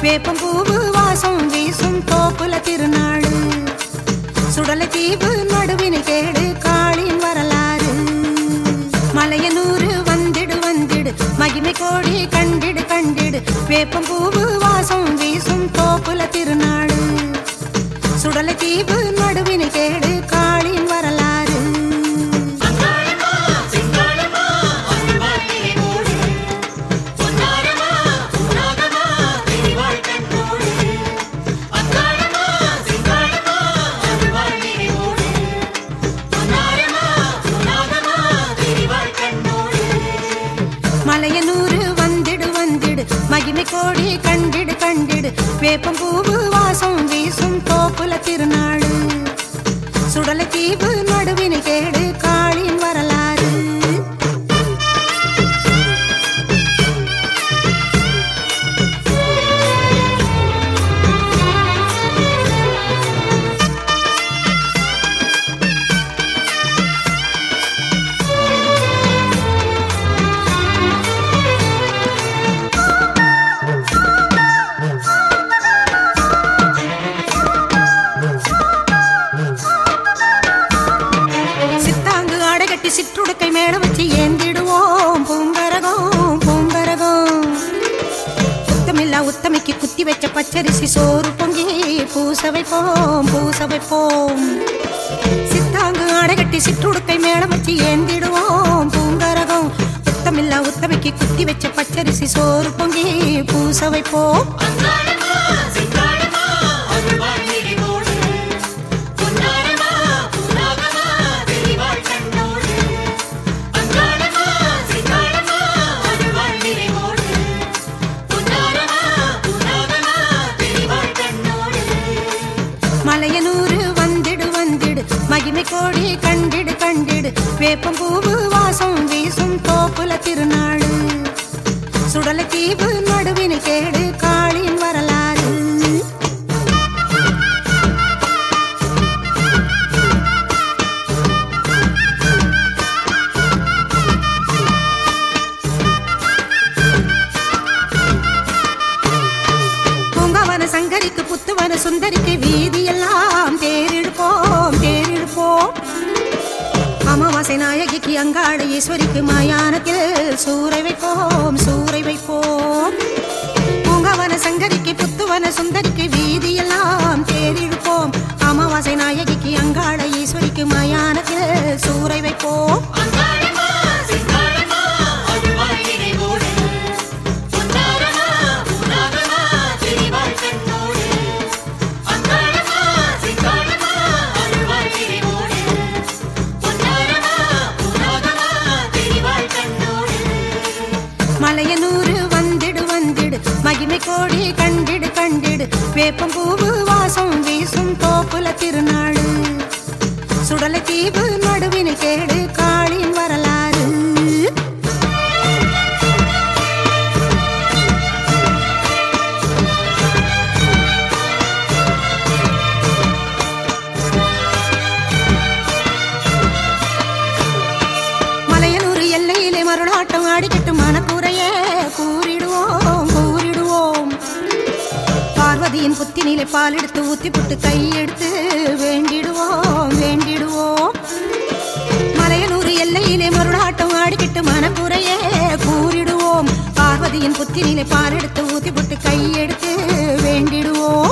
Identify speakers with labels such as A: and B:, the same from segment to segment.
A: வேப்பம்பூவு வாசம் வீசும் தோப்புல திருநாடு சுடல தீவு நடுவினை கேடு காளின் வரலாறு மலையனூறு வந்திடு வந்திடு மகிமை கோடி கண்டிடு கண்டிடு வேப்பம்பூவு வாசம் வீசும் தோப்புல திருநாடு சுடல தீவு நடுவினை கேடு காளின் வரலாறு மலையனூறு வந்திடு வந்திடு மகிமை கோடி கண்டிடு கண்டிடு வேப்பம்பூவு வாசம் வீசும் தோப்புல திருநாடு சுடல தீவு நடுவினை கேடு காளின் வரலாறு சித்தாங்கு அடைகட்டி சிற்றுடுக்கை மேல வச்சு ஏந்திடுவோம் பூங்கரகம் பூங்கரகம் சுத்தமில்லா உத்தமைக்கு குத்தி வச்ச பச்சரிசி சோறு பொங்கி பூச வைப்போம் பூச வைப்போம் சித்தாங்கு அடைகட்டி சிற்றுடுக்கை மேல வச்சு ஏந்திடுவோம் பூங்கரகம் சுத்தமில்லா உத்தமைக்கு குத்தி வச்ச பச்சரிசி சோறு பொங்கி பூச வைப்போம் மலையனூறு வந்திடு வந்திடு மகிமை கோடி கண்டிடு கண்டிடு வேப்பம்பூவு வாசம் வீசும் தோப்புல திருநாடு சுடல தீவு நடுவினை கேடு காளின் வரலாறு பூங்காவன சங்கரிக்கு புத்துவன சுந்தரிக்கு வீதியெல்லாம் தேரிடுப்போம் தேரிடுப்போம் அமாவாசை நாயகிக்கு அங்காள ஈஸ்வரிக்கு மயானத்தில் சூறை வைப்போம் சூறை வைப்போம் பூங்காவன சங்கரிக்கு புத்துவன சுந்தரிக்கு வீதியெல்லாம் தேரிடுப்போம் அமாவாசை நாயகிக்கு அங்காள ஈஸ்வரிக்கு மயானத்தில் சூறை வைப்போம் மலையனூறு வந்திடு வந்திடு மகிமை கோடி கண்டிடு கண்டிடு வேப்பம்பூவு வாசம் வீசும் தோப்புல திருநாடு சுடல தீவு நடுவினை கேடு காளின் வரலாறு மலையனூர் எல்லையிலே மருளாட்டம் ஆடிக்கிட்டு மனக்குறையே கூறிடுவோம் கூறிடுவோம் பார்வதியின் புத்தினிலே பால் எடுத்து ஊத்தி புட்டு கையெடுத்து வேண்டிடுவோம் வேண்டிடுவோம் மலையனூர் எல்லையிலே மருளாட்டம் ஆடிக்கிட்டு மனக்குறையே கூறிடுவோம் பார்வதியின் புத்தினிலே பால் எடுத்து ஊத்தி புட்டு கையெடுத்து வேண்டிடுவோம்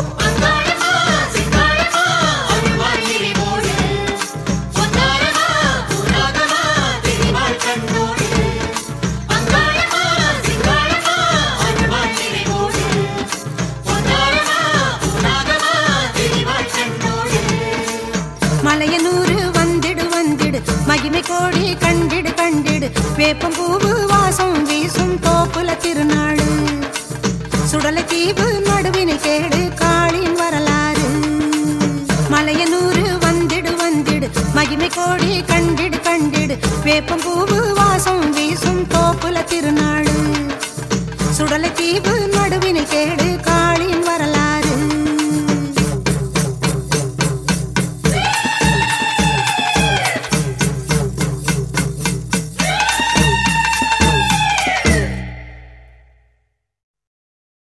A: மலையனூறு வந்திடு வந்திடு மகிமை கோடி கண்டிடு கண்டிடு வேப்பம்பூவு வாசம் வீசும் தோப்புல திருநாடு சுடல தீவு நடுவினை கேடு காளின் வரலாறு மலையனூறு வந்திடு வந்திடு மகிமை கோடி கண்டிடு கண்டிடு வேப்பம்பூவு வாசம் வீசும் தோப்புல திருநாடு சுடல தீவு நடு